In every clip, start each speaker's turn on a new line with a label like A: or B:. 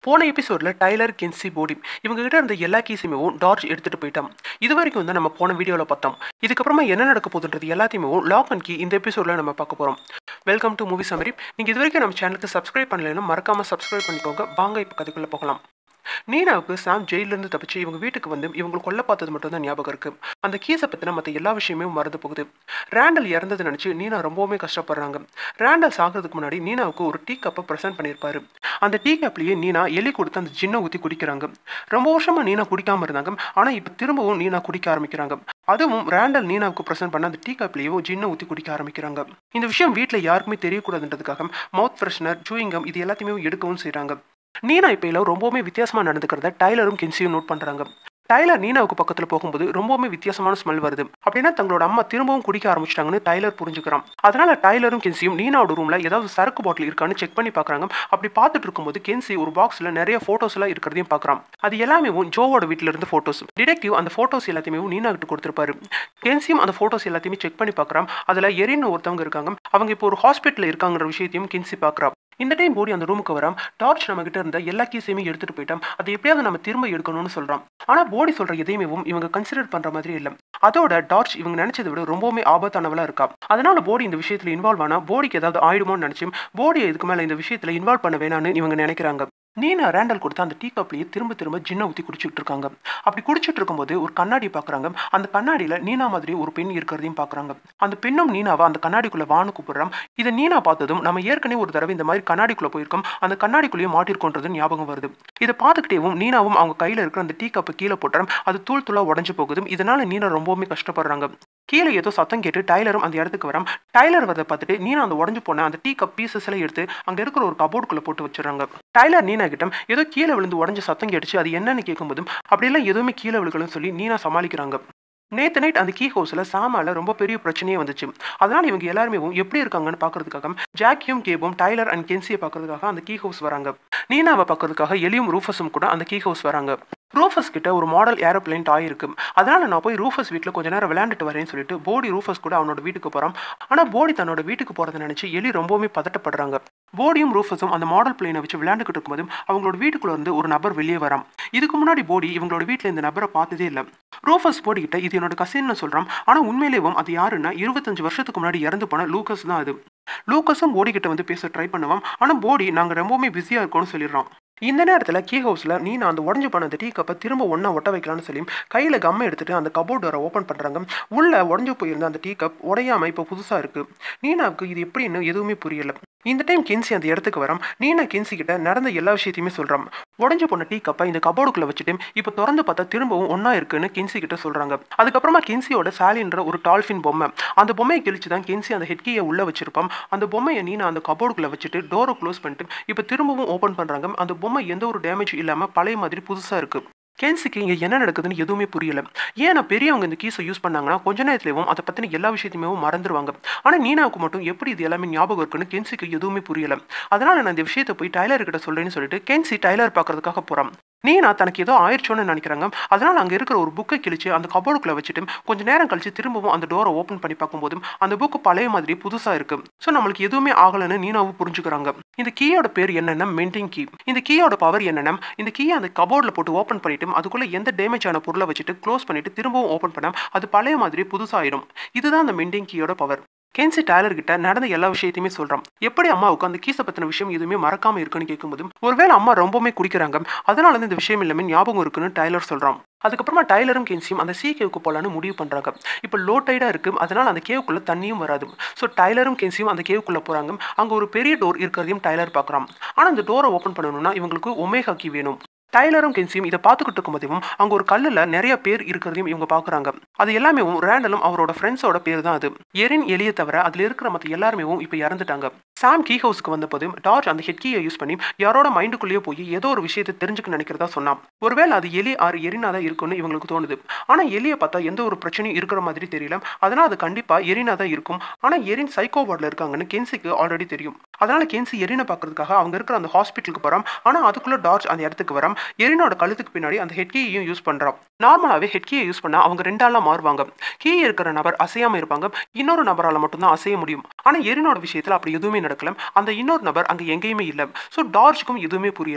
A: போன எபிசோட்ல டைலர் கென்சி போடி இவங்க கிட்ட இருந்த எல்லா கேஸையுமே டார்ஜ் எடுத்துட்டு போயிட்டான் இது வரைக்கும் வந்து நம்ம போன வீடியோவில் பார்த்தோம் இதுக்கப்புறமா என்ன நடக்க போகுதுன்றது எல்லாத்தையுமே லாக் அண்ட் கீ இந்த எபிசோட்ல நம்ம பார்க்க போறோம் வெல்கம் டு மூவி சமரி நீங்க இது வரைக்கும் நம்ம சேனலுக்கு சப்ஸ்கிரைப் பண்ணலைன்னா மறக்காம சப்ஸ்கிரைப் பண்ணிக்கோங்க வாங்க இப்போ கதைக்குள்ள போகலாம் நீனாவுக்கு சாம் ஜெயிலிருந்து தப்பிச்சு இவங்க வீட்டுக்கு வந்து இவங்களை கொல்ல பார்த்தது மட்டும் தான் ஞாபகம் இருக்கு அந்த கீஸை பற்றின மற்ற எல்லா விஷயமே மறந்து போகுது ரேண்டல் இறந்தது நினச்சி நீனா ரொம்பவுமே கஷ்டப்படுறாங்க ரேண்டல் சாகிறதுக்கு முன்னாடி நீனாவுக்கு ஒரு டீ கப்பை ப்ரெசென்ட் பண்ணியிருப்பாரு அந்த டீ கப்லேயே நீனா எலி கொடுத்து அந்த ஜின்னை ஊற்றி குடிக்கிறாங்க ரொம்ப வருஷமா நீனா குடிக்காம இருந்தாங்க ஆனால் இப்போ திரும்பவும் நீனா குடிக்க ஆரம்பிக்கிறாங்க அதுவும் ரேண்டல் நீனாவுக்கு ப்ரெசென்ட் பண்ண அந்த டீ கப்லேயோ ஜின்னை ஊற்றி குடிக்க ஆரம்பிக்கிறாங்க இந்த விஷயம் வீட்டில் யாருக்குமே தெரியக்கூடாதுன்றதுக்காக மவுத் ஃப்ரெஷ்னர் சூயிங்கம் இது எல்லாத்தையுமே எடுக்கவும் செய்கிறாங்க நீனா இப்போ எல்லாம் ரொம்பவுமே வித்தியாசமாக நடந்துக்கிறத டைலரும் கென்சியும் நோட் பண்ணுறாங்க டைலர் நீனாவுக்கு பக்கத்தில் போகும்போது ரொம்பவுமே வித்தியாசமான ஸ்மெல் வருது அப்படின்னா தங்களோட அம்மா திரும்பவும் குடிக்க ஆரம்பிச்சிட்டாங்கன்னு டைலர் புரிஞ்சுக்கிறான் அதனால டைலரும் கென்சியும் நீனாவோட ரூம்ல ஏதாவது சரக்கு பாட்டில் இருக்கான்னு செக் பண்ணி பார்க்குறாங்க அப்படி பார்த்துட்டு இருக்கும்போது கென்சி ஒரு பாக்ஸில் நிறைய ஃபோட்டோஸ் எல்லாம் இருக்கிறதையும் பார்க்குறான் அது எல்லாமே ஜோவோட வீட்டில் இருந்து ஃபோட்டோஸ் டிடெக்டிவ் அந்த ஃபோட்டோஸ் எல்லாத்தையுமே நீனா கிட்ட கொடுத்துருப்பாரு கென்சியும் அந்த ஃபோட்டோஸ் எல்லாத்தையுமே செக் பண்ணி பார்க்குறான் அதில் எரின்னு ஒருத்தவங்க இருக்காங்க அவங்க இப்போ ஒரு ஹாஸ்பிட்டலில் இருக்காங்கிற விஷயத்தையும் கென்சி பார்க்குறா இந்த டைம் போடி அந்த ரூமுக்கு வராம் டார்ச் நம்ம கிட்ட இருந்த எல்லா கீஸையுமே எடுத்துட்டு போயிட்டோம் அதை எப்படியாவது நம்ம திரும்ப எடுக்கணும்னு சொல்றான் ஆனா போடி சொல்ற எதையுமே இவங்க கன்சிடர் பண்ற மாதிரி இல்லை அதோட டார்ச் இவங்க நினைச்சதை விட ரொம்பவுமே ஆபத்தானவளா இருக்கா அதனால போடி இந்த விஷயத்துல இன்வால்வ் ஆனா போடிக்கு ஏதாவது ஆயிடுமோன்னு நினைச்சும் போடியை இதுக்கு மேல இந்த விஷயத்துல இன்வால்வ் பண்ண வேணாம்னு இவங்க நினைக்கிறாங்க நீனா ரேண்டல் கொடுத்த அந்த டீ கப்லேயே திரும்ப திரும்ப ஜின்ன ஊற்றி குடிச்சிட்டு இருக்காங்க அப்படி குடிச்சிட்டு இருக்கும்போது ஒரு கண்ணாடி பார்க்குறாங்க அந்த கண்ணாடியில் நீனா மாதிரி ஒரு பெண் இருக்கிறதையும் பார்க்குறாங்க அந்த பெண்ணும் நீனாவை அந்த கண்ணாடிக்குள்ளே வான்னு கூப்பிடுறான் இதை நீனா பார்த்ததும் நம்ம ஏற்கனவே ஒரு தடவை இந்த மாதிரி கண்ணாடிக்குள்ளே போயிருக்கோம் அந்த கண்ணாடிக்குள்ளேயே மாட்டிருக்கோன்றது ஞாபகம் வருது இதை பார்த்துக்கிட்டேவும் நீனாவும் அவங்க கையில் இருக்கிற அந்த டீ கப்பை கீழே போட்டுறோம் அது தூள் தூளாக உடஞ்சு போகுது இதனால நீனா ரொம்பவுமே கஷ்டப்படுறாங்க கீழே ஏதோ சத்தம் கேட்டு டைலரும் அந்த இடத்துக்கு வரான் டைலர் வரதை பார்த்துட்டு நீனா அந்த உடஞ்சு போன அந்த டீ கப் பீசஸ் எல்லாம் எடுத்து அங்கே இருக்கிற ஒரு கபோர்டுக்குள்ளே போட்டு வச்சிடறாங்க டைலர் நீனா கிட்ட ஏதோ கீழே விழுந்து உடஞ்ச சத்தம் கேட்டுச்சு அது என்னன்னு கேட்கும்போதும் அப்படியெல்லாம் எதுவுமே கீழே விழுகலன்னு சொல்லி நீனா சமாளிக்கிறாங்க நேற்று நைட் அந்த கீ ஹவுஸில் சாமால ரொம்ப பெரிய பிரச்சனையே வந்துச்சு அதனால் இவங்க எல்லாருமே எப்படி இருக்காங்கன்னு பார்க்கறதுக்காக ஜாக்கியும் கேபும் டைலர் அண்ட் கென்சியை பார்க்கறதுக்காக அந்த கீ ஹவுஸ் வராங்க நீனாவை பார்க்கறதுக்காக எலியும் ரூஃபஸும் கூட அந்த கீ ஹவுஸ் வராங்க ரூஃபஸ் கிட்ட ஒரு மாடல் ஏரோப்ளைன் டாய் இருக்கு அதனால நான் போய் ரூஃபஸ் வீட்டில் கொஞ்ச நேரம் விளையாண்டுட்டு வரேன்னு சொல்லிட்டு போடி ரூஃபஸ் கூட அவனோட வீட்டுக்கு போகிறான் ஆனால் போடி தன்னோட வீட்டுக்கு போகிறத நினச்சி எலி ரொம்பவுமே பதட்டப்படுறாங்க போடியும் ரூஃபஸும் அந்த மாடல் பிளேனை வச்சு விளையாண்டுக்கிட்டு இருக்கும்போது அவங்களோட வீட்டுக்குள்ள இருந்து ஒரு நபர் வெளியே வரான் இதுக்கு முன்னாடி போடி இவங்களோட வீட்டில் இந்த நபரை பார்த்ததே இல்லை ரூஃபஸ் போடிக்கிட்ட இது என்னோட கசின்னு சொல்கிறான் ஆனால் உண்மையிலேயும் அது யாருன்னா இருபத்தஞ்சு வருஷத்துக்கு முன்னாடி இறந்து போன லூக்கஸ் தான் அது லூக்கஸும் போடிக்கிட்ட வந்து பேச ட்ரை பண்ணுவான் ஆனால் போடி நாங்கள் ரொம்பவுமே பிஸியாக இருக்கோம்னு சொல்லிடுறோம் இந்த நேரத்தில் கீ ஹவுஸில் நீ நான் அந்த உடஞ்சு போன அந்த டீ கப்பை திரும்ப ஒன்றா ஒட்ட வைக்கலாம்னு சொல்லி கையில் கம்மை எடுத்துட்டு அந்த கபோர்ட் டோரை ஓப்பன் பண்ணுறாங்க உள்ள உடஞ்சு போயிருந்த அந்த டீ கப் உடையாமல் இப்போ புதுசாக இருக்குது நீனாவுக்கு இது எப்படின்னு எதுவுமே புரியலை இந்த டைம் கென்சி அந்த இடத்துக்கு வரோம் நீனா கென்சி கிட்ட நடந்த எல்லா விஷயத்தையுமே சொல்கிறான் உடஞ்சு போன டீ கப்பை இந்த கபோர்டுக்குள்ள வச்சுட்டு இப்போ திறந்து பார்த்தா திரும்பவும் ஒன்றா இருக்குன்னு கென்சி கிட்ட சொல்கிறாங்க அதுக்கப்புறமா கென்சியோட சாலின்ற ஒரு டால்ஃபின் பொம்மை அந்த பொம்மையை கிழிச்சு தான் கென்சி அந்த ஹெட்கியை உள்ளே வச்சிருப்பான் அந்த பொம்மையை நீனா அந்த கபோர்டுக்குள்ள வச்சுட்டு டோரை க்ளோஸ் பண்ணிட்டு இப்போ திரும்பவும் ஓப்பன் பண்ணுறாங்க அந்த பொம்மை எந்த ஒரு டேமேஜ் இல்லாமல் பழைய மாதிரி புதுசாக இருக்குது கேன்ஸுக்கு இங்கே என்ன நடக்குதுன்னு எதுவுமே புரியல ஏன்னா பெரியவங்க இந்த கீஸை யூஸ் பண்ணாங்கன்னா கொஞ்ச நேரத்துலேயும் அதை பற்றின எல்லா விஷயத்தையுமே மறந்துடுவாங்க ஆனால் நீனாவுக்கு மட்டும் எப்படி இது எல்லாமே ஞாபகம் இருக்குன்னு கென்சிக்கு எதுவுமே புரியல அதனால நான் இந்த விஷயத்தை போய் டைலர் கிட்ட சொல்றேன்னு சொல்லிட்டு கென்சி டைலர் பார்க்கறதுக்காக போகிறான் நீனா தனக்கு ஏதோ ஆயிடுச்சோன்னு நினைக்கிறாங்க அதனால் அங்கே இருக்கிற ஒரு புக்கை கிழிச்சு அந்த கபோர்டுக்குள்ளே வச்சுட்டு கொஞ்சம் நேரம் கழிச்சு திரும்பவும் அந்த டோரை ஓப்பன் பண்ணி பார்க்கும்போதும் அந்த புக்கு பழைய மாதிரி புதுசாக இருக்கு ஸோ நம்மளுக்கு எதுவுமே ஆகலைன்னு நீனாவும் புரிஞ்சுக்கிறாங்க இந்த கீயோட பேர் என்னென்னா மென்டிங் கீ இந்த கீயோட பவர் என்னென்னா இந்த கீயை அந்த கபோர்டில் போட்டு ஓப்பன் பண்ணிட்டு அதுக்குள்ளே எந்த டேமேஜ் ஆன பொருளை வச்சுட்டு க்ளோஸ் பண்ணிட்டு திரும்பவும் ஓப்பன் பண்ணால் அது பழைய மாதிரி புதுசாயிடும் இதுதான் அந்த மென்டிங் கீயோட பவர் கென்சி டைலர் கிட்ட நடந்த எல்லா விஷயத்தையுமே சொல்றான் எப்படி அம்மாவுக்கு அந்த கீஸை பத்தின விஷயம் எதுவுமே மறக்காம இருக்குன்னு கேட்கும்போது ஒருவேளை அம்மா ரொம்பவுமே குடிக்கிறாங்க அதனால இந்த விஷயம் எல்லாமே ஞாபகம் இருக்குன்னு டைலர் சொல்றான் அதுக்கப்புறமா டைலரும் கென்சியும் அந்த சீ கேவுக்கு போகலான்னு முடிவு பண்ணுறாங்க இப்போ லோ டைடாக இருக்குது அதனால் அந்த கேவுக்குள்ளே தண்ணியும் வராது ஸோ டைலரும் கென்சியும் அந்த கேவுக்குள்ளே போகிறாங்க அங்கே ஒரு பெரிய டோர் இருக்கிறதையும் டைலர் பார்க்குறான் ஆனால் அந்த டோரை ஓப்பன் பண்ணணும்னா இவங்களுக்கு ஒமேகா கீ வேணும் டைலரும் கென்சியும் இதை பார்த்துக்கிட்டு இருக்கும்போதையும் அங்கே ஒரு கல்லில் நிறைய பேர் இருக்கிறதையும் இவங்க பார்க்குறாங்க அது எல்லாமே ரேண்டலும் அவரோட ஃப்ரெண்ட்ஸோட பேர் தான் அது எரின் எலிய தவிர அதில் இருக்கிற மற்ற எல்லாருமே இப்போ இறந்துட்டாங்க சாம் கீ ஹவுஸ்க்கு வந்தபோது டார்ச் அந்த ஹெட் கீயை யூஸ் பண்ணி யாரோட மைண்டுக்குள்ளேயே போய் ஏதோ ஒரு விஷயத்தை தெரிஞ்சுக்க நினைக்கிறதா சொன்னான் ஒருவேளை அது எலி ஆறு எரினா தான் இருக்கும்னு இவங்களுக்கு தோணுது ஆனால் எலியை பார்த்தா எந்த ஒரு பிரச்சனையும் இருக்கிற மாதிரி தெரியல அதனால் அது கண்டிப்பாக எரினா தான் இருக்கும் ஆனால் எரின் சைக்கோ வார்டில் இருக்காங்கன்னு கென்சிக்கு ஆல்ரெடி தெரியும் அதனால கென்சி எரினை பார்க்கறதுக்காக அவங்க இருக்கிற அந்த ஹாஸ்பிட்டலுக்கு போகிறான் ஆனால் அதுக்குள்ளே டார்ச் அந்த இடத்துக்கு வரான் எரினோட கழுத்துக்கு பின்னாடி அந்த ஹெட்கியையும் யூஸ் பண்ணுறான் நார்மலாகவே ஹெட்கியை யூஸ் பண்ணால் அவங்க ரெண்டாலாம் மாறுவாங்க கீ இருக்கிற நபர் அசையாமல் இருப்பாங்க இன்னொரு நபரால் மட்டும்தான் அசைய முடியும் ஆனால் எரினோட விஷயத்தில் அப்படி எதுவுமே நடக்கல அந்த இன்னொரு நபர் அங்கே எங்கேயுமே இல்லை ஸோ டார்ஜுக்கும் எதுவுமே புரியல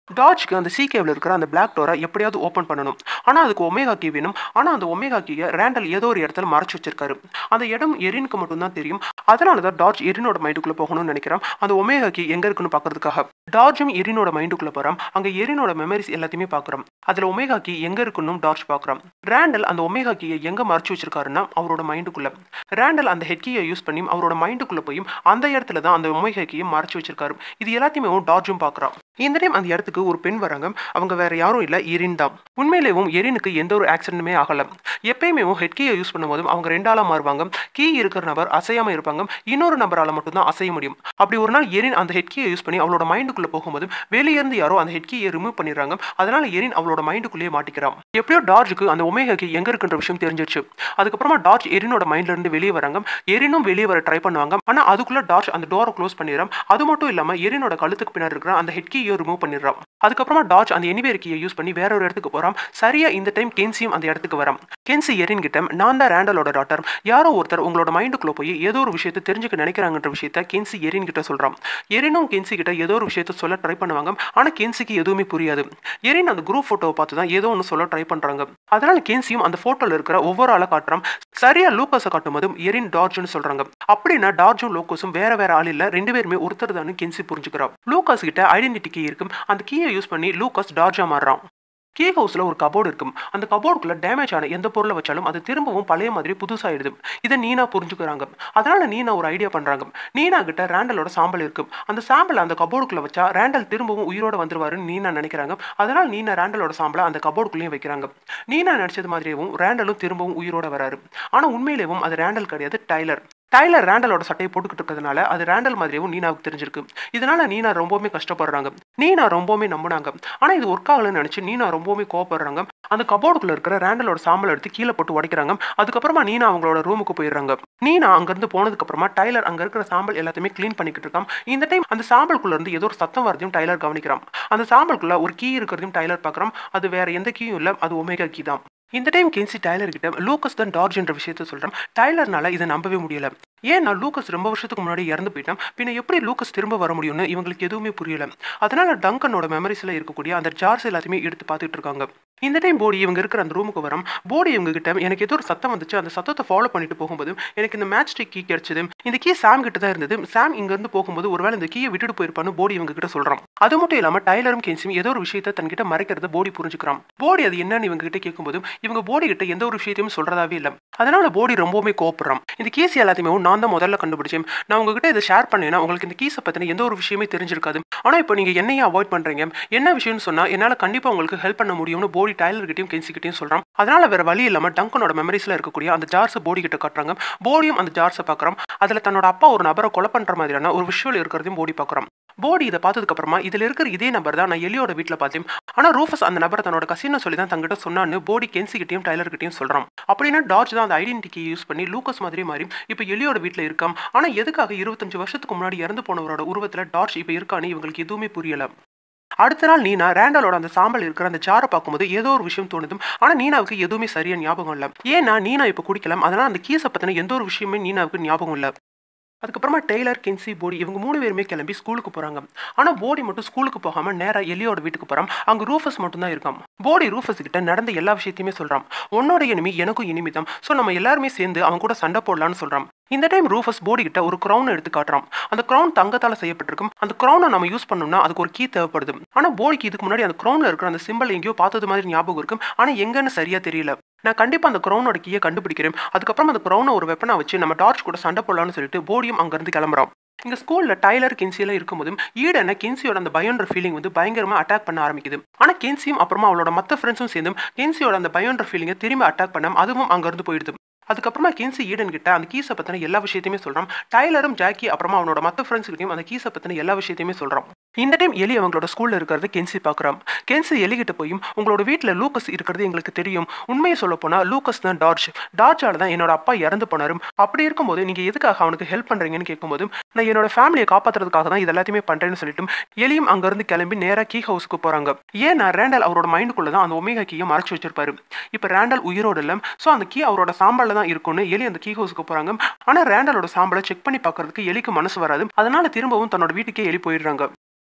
A: டார்ஜ்க்கு அந்த சி கேவில் இருக்கிற அந்த பிளாக் டோரை எப்படியாவது ஓப்பன் பண்ணணும் ஆனால் அதுக்கு ஒமேகா கீ வேணும் ஆனால் அந்த ஒமேகா கீயை ரேண்டல் ஏதோ ஒரு இடத்துல மறைச்சு வச்சிருக்காரு அந்த இடம் எரினுக்கு மட்டும்தான் தெரியும் அதனால தான் டார்ஜ் எரினோட மைண்டுக்குள்ளே போகணும்னு நினைக்கிறான் அந்த ஒமேகா கீ எங்கே இருக்குன்னு பார்க்கறதுக்காக டார்ஜும் எரினோட மைண்டுக்குள்ளே போகிறான் அங்கே எரினோட மெமரிஸ் எல்லாத்தையுமே பார்க்குறோம் அதில் ஒமேகா கீ எங்கே இருக்குன்னு டார்ஜ் பார்க்குறான் ரேண்டல் அந்த ஒமேகா கீயை எங்கே மறைச்சு வச்சிருக்காருன்னா அவரோட மைண்டுக்குள்ளே ரேண்டல் அந்த ஹெட் கீயை யூஸ் பண்ணி அவரோட மைண்டுக்குள்ளே போய் அந்த இடத்துல தான் அந்த ஒமேகா கீயை மறைச்சு வச்சிருக்காரு இது எல்லாத்தையுமே டார்ஜும் பார்க்குறான் இந்த டைம் அந்த இடத்துக்கு ஒரு பெண் வராங்க அவங்க வேற யாரும் இல்லை எரின் தான் உண்மையிலேயும் எரினுக்கு எந்த ஒரு ஆக்சிடென்ட்டுமே ஆகல எப்பயுமே ஹெட் கீயை யூஸ் பண்ணும்போதும் அவங்க ரெண்டாளா மாறுவாங்க கீ இருக்கிற நபர் அசையாம இருப்பாங்க இன்னொரு நபரால மட்டும்தான் அசைய முடியும் அப்படி ஒரு நாள் எரின் அந்த ஹெட் கீயை யூஸ் பண்ணி அவளோட மைண்டுக்குள்ள போகும்போது வெளியே இருந்து யாரோ அந்த ஹெட் கீயை ரிமூவ் பண்ணிடுறாங்க அதனால எரின் அவளோட மைண்டுக்குள்ளேயே மாட்டிக்கிறான் எப்படியோ டார்ஜுக்கு அந்த ஒமேகா கீ எங்க இருக்குன்ற விஷயம் தெரிஞ்சிருச்சு அதுக்கப்புறமா டார்ஜ் எரினோட மைண்ட்ல இருந்து வெளியே வராங்க எரினும் வெளியே வர ட்ரை பண்ணுவாங்க ஆனா அதுக்குள்ள டார்ஜ் அந்த டோரை க்ளோஸ் பண்ணிடுறான் அது மட்டும் இல்லாம எரினோட கழுத்துக்கு பின்னாடி இருக்கிற அந்த ஹெட் கீயை ரிமூவ் பண்ணிடுறான் அதுக்கப்புறமா டார்ஜ் அந்த எனிவேர் கீயை யூஸ் பண்ணி வேற ஒரு இடத்துக்கு போறான் சரியா இந்த டைம் கென்சியும் அந்த இடத்துக்கு வரான் கென்சி எரின் கிட்ட நான் தான் ரேண்டலோட டாட்டர் யாரோ ஒருத்தர் உங்களோட மைண்டுக்குள்ள போய் ஏதோ ஒரு விஷயத்தை தெரிஞ்சுக்க நினைக்கிறாங்கன்ற விஷயத்த கென்சி எரின் கிட்ட சொல்றான் எரினும் கென்சி கிட்ட ஏதோ ஒரு விஷயத்த சொல்ல ட்ரை பண்ணுவாங்க ஆனா கென்சிக்கு எதுவுமே புரியாது எரின் அந்த குரூப் போட்டோவை பார்த்து தான் ஏதோ ஒன்று சொல்ல ட்ரை பண்றாங்க அதனால கென்சியும் அந்த போட்டோல இருக்கிற ஒவ்வொரு ஆளை காட்டுறான் சரியா லூக்கஸை காட்டும் போதும் எரின் டார்ஜ்னு சொல்றாங்க அப்படின்னா டார்ஜும் லூக்கஸும் வேற வேற ஆள் இல்ல ரெண்டு பேருமே ஒருத்தர் தான் கென்சி புரிஞ்சுக்கிறான் லூகாஸ் கிட்ட ஐடென்டிட்டி கீ இருக்கும் அந்த கீயை யூஸ் பண்ணி லூகாஸ் டார்ஜா மாறுறான் கீ ஹவுஸில் ஒரு கபோர்டு இருக்கும் அந்த கபோர்டுக்குள்ள டேமேஜ் ஆன எந்த பொருளை வச்சாலும் அது திரும்பவும் பழைய மாதிரி புதுசாகிடுது இதை நீனா புரிஞ்சுக்கிறாங்க அதனால நீனா ஒரு ஐடியா பண்றாங்க நீனா கிட்ட ரேண்டலோட சாம்பல் இருக்கும் அந்த சாம்பல் அந்த கபோர்டுக்குள்ள வச்சா ரேண்டல் திரும்பவும் உயிரோட வந்துருவாருன்னு நீனா நினைக்கிறாங்க அதனால நீனா ரேண்டலோட சாம்பலை அந்த கபோர்டுக்குள்ளேயும் வைக்கிறாங்க நீனா நினைச்சது மாதிரியும் ரேண்டலும் திரும்பவும் உயிரோட வராரு ஆனா உண்மையிலேயும் அது ரேண்டல் கிடையாது டைலர் டைலர் ரேண்டலோட சட்டையை போட்டுக்கிட்டு இருக்கிறதுனால அது ரேண்டல் மாதிரியும் நீனாவுக்கு தெரிஞ்சிருக்கு இதனால நீனா ரொம்பவுமே கஷ்டப்படுறாங்க நீனா ரொம்பவுமே நம்பினாங்க ஆனா இது ஒர்க் ஆகலன்னு நினைச்சு நீனா ரொம்பவுமே கோவப்படுறாங்க அந்த கபோர்டுக்குள்ள இருக்கிற ரேண்டலோட சாம்பல் எடுத்து கீழே போட்டு உடைக்கிறாங்க அதுக்கப்புறமா நீனா அவங்களோட ரூமுக்கு போயிடுறாங்க நீனா அங்கிருந்து போனதுக்கு அப்புறமா டைலர் அங்க இருக்கிற சாம்பல் எல்லாத்தையுமே க்ளீன் பண்ணிக்கிட்டு இருக்கான் இந்த டைம் அந்த சாம்பலுக்குள்ள இருந்து ஏதோ ஒரு சத்தம் வரதையும் டைலர் கவனிக்கிறான் அந்த சாம்பலுக்குள்ள ஒரு கீ இருக்கிறதையும் டைலர் பார்க்குறான் அது வேற எந்த கீயும் இல்லை அது ஒமேகா கீ தான் இந்த டைம் கென்சி டைலர் கிட்ட லூக்கஸ் தான் டார்ஜ் என்ற விஷயத்த சொல்றான் டைலர்னால இதை நம்பவே முடியல ஏன்னா லூக்கஸ் ரொம்ப வருஷத்துக்கு முன்னாடி இறந்து போயிட்டான் பின்ன எப்படி லூக்கஸ் திரும்ப வர முடியும்னு இவங்களுக்கு எதுவுமே புரியல அதனால டங்கனோட மெமரிஸ்ல இருக்கக்கூடிய அந்த ஜார்ஸ் எல்லாத்தையுமே எடுத்து பார்த்துட்டு இருக்காங்க இந்த டைம் போடி இவங்க இருக்கிற அந்த ரூமுக்கு வரும் போடி இவங்க கிட்ட எனக்கு ஏதோ ஒரு சத்தம் வந்துச்சு அந்த சத்தத்தை ஃபாலோ பண்ணிட்டு போகும்போது எனக்கு இந்த மேட்ச் கீ கிடைச்சது இந்த கீ சாம் கிட்ட தான் இருந்தது சாம் இங்க இருந்து போகும்போது ஒருவேளை இந்த கீயை விட்டுட்டு போயிருப்பான்னு போடி இவங்க கிட்ட சொல்றான் அது மட்டும் இல்லாம டைலரும் கென்சியும் ஏதோ ஒரு விஷயத்த தன்கிட்ட மறைக்கிறத போடி புரிஞ்சுக்கிறான் போடி அது என்னன்னு இவங்க கிட்ட கேட்கும்போது இவங்க போடி கிட்ட எந்த ஒரு விஷயத்தையும் சொல்றதாவே இல்லை அதனால போடி ரொம்பவுமே கோவப்படுறான் இந்த கேஸ் எல்லாத்தையுமே நான் தான் முதல்ல கண்டுபிடிச்சேன் நான் உங்ககிட்ட இதை ஷேர் பண்ணேன்னா உங்களுக்கு இந்த கீஸை பத்தின எந்த ஒரு விஷயமே தெரிஞ்சிருக்காது ஆனா இப்போ நீங்க என்னையும் அவாய்ட் பண்றீங்க என்ன விஷயம்னு சொன்னா என்னால கண்டிப்பா உங்களுக்கு ஹெல்ப் பண்ண முடியும்னு போடி டைலர் கிட்டயும் கென்சி கிட்டயும் சொல்றான் அதனால வேற வழி இல்லாம டங்கனோட மெமரிஸ்ல இருக்கக்கூடிய அந்த ஜார்ஸை போடி கிட்ட காட்டுறாங்க போடியும் அந்த ஜார்ஸை பார்க்குறோம் அதுல தன்னோட அப்பா ஒரு நபரை கொலை பண்ற மாதிரியான ஒரு விஷுவல் இருக்கிறதையும் போடி பார்க்குறோம் போடி இதை பார்த்ததுக்கு அப்புறமா இதுல இருக்கிற இதே நபர் தான் நான் எலியோட வீட்டில் பார்த்தேன் ஆனா ரூஃபஸ் அந்த நபரை தன்னோட கசின்னு சொல்லி தான் தங்கிட்ட சொன்னான்னு போடி கென்சி கிட்டையும் டைலர் கிட்டையும் சொல்றான் அப்படின்னா டார்ஜ் தான் அந்த ஐடென்டிட்டி யூஸ் பண்ணி லூக்கஸ் மாதிரி மாறி இப்போ எலியோட வீட்டில் இருக்காம் ஆனா எதுக்காக இருபத்தஞ்சு வருஷத்துக்கு முன்னாடி இறந்து போனவரோட உருவத்துல டார்ஜ் இப்போ இருக்கான்னு இவங்களுக்கு எதுவுமே புரியல அடுத்த நாள் நீனா ரேண்டலோட அந்த சாம்பல் இருக்கிற அந்த சாரை பார்க்கும்போது ஏதோ ஒரு விஷயம் தோணுது ஆனா நீனாவுக்கு எதுவுமே சரியா ஞாபகம் இல்லை ஏன்னா நீனா இப்போ குடிக்கலாம் அதனால அந்த கீஸை பத்தின எந்த ஒரு விஷயமே நீனாவுக்கு ஞாபகம் இல்லை அதுக்கப்புறமா டெய்லர் கென்சி போடி இவங்க மூணு பேருமே கிளம்பி ஸ்கூலுக்கு போறாங்க ஆனா போடி மட்டும் ஸ்கூலுக்கு போகாம நேரா எலியோட வீட்டுக்கு போறான் அங்க ரூஃபஸ் மட்டும் தான் இருக்கான் போடி ரூஃபஸ் கிட்ட நடந்த எல்லா விஷயத்தையுமே சொல்றான் உன்னோட இனிமி எனக்கும் இனிமி தான் ஸோ நம்ம எல்லாருமே சேர்ந்து அவன் கூட சண்டை போடலாம்னு சொல்றான் இந்த டைம் ரூஃபஸ் போடி கிட்ட ஒரு க்ரௌன் எடுத்து காட்டுறான் அந்த க்ரௌன் தங்கத்தால செய்யப்பட்டிருக்கும் அந்த க்ரௌனை நம்ம யூஸ் பண்ணோம்னா அதுக்கு ஒரு கீ தேவைப்படுது ஆனா போடிக்கு இதுக்கு முன்னாடி அந்த க்ரௌன்ல இருக்கிற அந்த சிம்பிள் எங்கேயோ பார்த்தது மாதிரி ஞாபகம் இருக்கும் ஆனா எங்கன்னு சரியா தெரியல நான் கண்டிப்பா அந்த க்ரௌனோட கீயை கண்டுபிடிக்கிறேன் அதுக்கப்புறம் அந்த க்ரௌனை ஒரு வெப்பனை வச்சு நம்ம டார்ச் கூட சண்டை போடலாம்னு சொல்லிட்டு போடியும் அங்கிருந்து கிளம்புறோம் இங்க ஸ்கூல்ல டைலர் கென்சியெல்லாம் இருக்கும்போதும் ஈடன கென்சியோட அந்த பயன்ற ஃபீலிங் வந்து பயங்கரமா அட்டாக் பண்ண ஆரம்பிக்குது ஆனா கென்சியும் அப்புறமா அவளோட மற்ற ஃப்ரெண்ட்ஸும் சேர்ந்தும் கென்சியோட அந்த பயன்ற ஃபீலிங்கை திரும்பி அட்டாக் பண்ண அதுவும் அங்கிருந்து போயிடுது அதுக்கப்புறமா கென்சி ஈடன் கிட்ட அந்த கீஸை பத்தின எல்லா விஷயத்தையுமே சொல்றான் டைலரும் ஜாக்கி அப்புறமா அவனோட மற்ற ஃப்ரெண்ட்ஸ் கிட்டையும் அந்த கீஸை பத்தின எல்லா விஷயத்தையுமே சொல்றான் இந்த டைம் எலி அவங்களோட ஸ்கூல்ல இருக்கிறது கென்சி பார்க்குறான் கென்சி எலி கிட்ட போயும் உங்களோட வீட்டில் லூக்கஸ் இருக்கிறது எங்களுக்கு தெரியும் உண்மையை சொல்ல போனா லூக்கஸ் தான் டார்ஜ் டார்ஜால தான் என்னோட அப்பா இறந்து போனாரும் அப்படி இருக்கும்போது நீங்க எதுக்காக அவனுக்கு ஹெல்ப் பண்றீங்கன்னு கேட்கும்போது நான் என்னோட ஃபேமிலியை காப்பாத்துறதுக்காக தான் இது எல்லாத்தையுமே பண்றேன்னு சொல்லிட்டு எலியும் அங்கிருந்து கிளம்பி நேரா கீ ஹவுஸ்க்கு போறாங்க ஏன்னா ரேண்டல் அவரோட மைண்டுக்குள்ள தான் அந்த ஒமேகா கீயை மறைச்சு வச்சிருப்பாரு இப்போ ரேண்டல் உயிரோடு இல்லை ஸோ அந்த கீ அவரோட சாம்பல்ல தான் இருக்கும்னு எலி அந்த கீ ஹவுஸ்க்கு போறாங்க ஆனா ரேண்டலோட சாம்பலை செக் பண்ணி பார்க்கறதுக்கு எலிக்கு மனசு வராது அதனால திரும்பவும் தன்னோட வீட்டுக்கே எலி போயிடுறாங்க